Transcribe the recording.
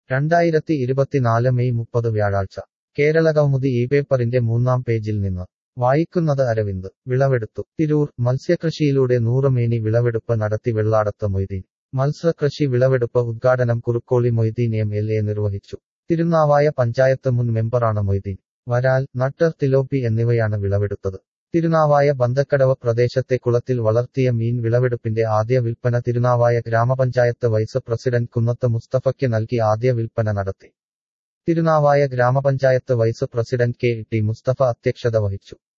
രണ്ടായിരത്തി ഇരുപത്തിനാല് മെയ് മുപ്പത് വ്യാഴാഴ്ച കേരളകൗമുദി ഈ പേപ്പറിന്റെ മൂന്നാം പേജിൽ നിന്ന് വായിക്കുന്നത് അരവിന്ദ് വിളവെടുത്തു തിരൂർ മത്സ്യകൃഷിയിലൂടെ നൂറുമേനി വിളവെടുപ്പ് നടത്തി വെള്ളാടത്ത് മൊയ്തീൻ മത്സ്യകൃഷി വിളവെടുപ്പ് ഉദ്ഘാടനം Kurukkoli Moideen M L A നിർവഹിച്ചു തിരുനാവായ പഞ്ചായത്ത് മുൻ മെമ്പറാണ് മൊയ്തീൻ വരാൽ നട്ടർ തിലോപ്പി എന്നിവയാണ് വിളവെടുത്തത് തിരുനാവായ ബന്തക്കടവ് പ്രദേശത്തെ കുളത്തിൽ വളർത്തിയ മീൻ വിളവെടുപ്പിന്റെ ആദ്യ വിൽപ്പന തിരുനാവായ ഗ്രാമപഞ്ചായത്ത് വൈസ് പ്രസിഡന്റ് കുന്നത്ത് മുസ്തഫയ്ക്ക് നൽകി ആദ്യ വിൽപ്പന നടത്തി തിരുനാവായ ഗ്രാമപഞ്ചായത്ത് vice president K T Musthafa അധ്യക്ഷത വഹിച്ചു